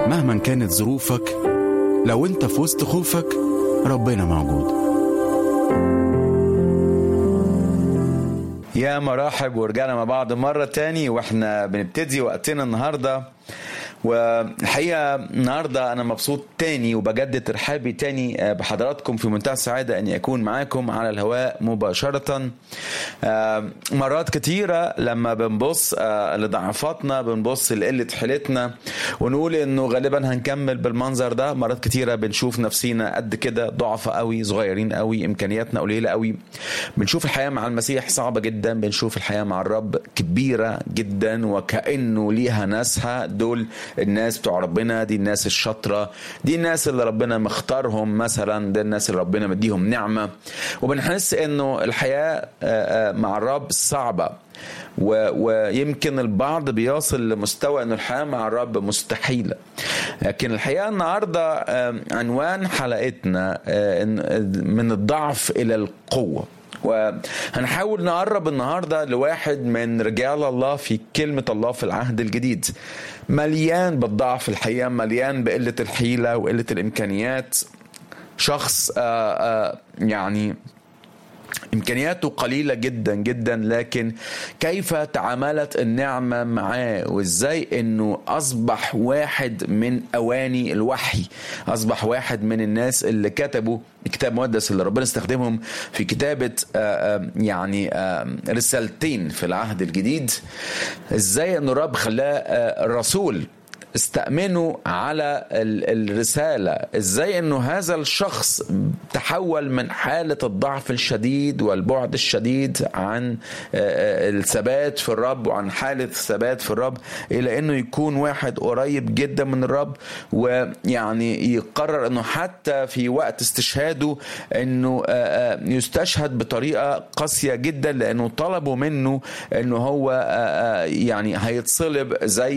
مهما كانت ظروفك لو انت في وسط خوفك ربنا موجود يا مرحب ورجعنا مع بعض مرة تاني واحنا بنبتدي وقتنا النهاردة والحقيقة النهاردة أنا مبسوط تاني وبجدد ترحابي تاني بحضراتكم في منتهى السعادة أني أكون معاكم على الهواء مباشرة مرات كتيرة لما بنبص لضعفاتنا بنبص لقلة حيلتنا ونقول أنه غالبا هنكمل بالمنظر ده مرات كتيرة بنشوف نفسينا قد كده ضعفة قوي صغيرين قوي إمكانياتنا قليلة قوي بنشوف الحياة مع المسيح صعبة جدا بنشوف الحياة مع الرب كبيرة جدا وكأنه ليها ناسها دول الناس بتوع ربنا دي الناس الشاطرة دي الناس اللي ربنا مختارهم مثلا دي الناس اللي ربنا مديهم نعمة وبنحس انه الحياة مع الرب صعبة ويمكن البعض بيصل لمستوى ان الحياه مع الرب مستحيله لكن الحقيقه النهارده عنوان حلقتنا من الضعف الى القوه وهنحاول نقرب النهارده لواحد من رجال الله في كلمه الله في العهد الجديد مليان بالضعف الحقيقه مليان بقله الحيله وقله الامكانيات شخص آآ آآ يعني امكانياته قليله جدا جدا لكن كيف تعاملت النعمه معاه وازاي انه اصبح واحد من اواني الوحي اصبح واحد من الناس اللي كتبوا الكتاب المقدس اللي ربنا استخدمهم في كتابه يعني رسالتين في العهد الجديد ازاي ان الرب خلاه رسول استأمنوا على الرسالة ازاي انه هذا الشخص تحول من حالة الضعف الشديد والبعد الشديد عن الثبات في الرب وعن حالة الثبات في الرب الى انه يكون واحد قريب جدا من الرب ويعني يقرر انه حتى في وقت استشهاده انه يستشهد بطريقة قاسية جدا لانه طلبوا منه انه هو يعني هيتصلب زي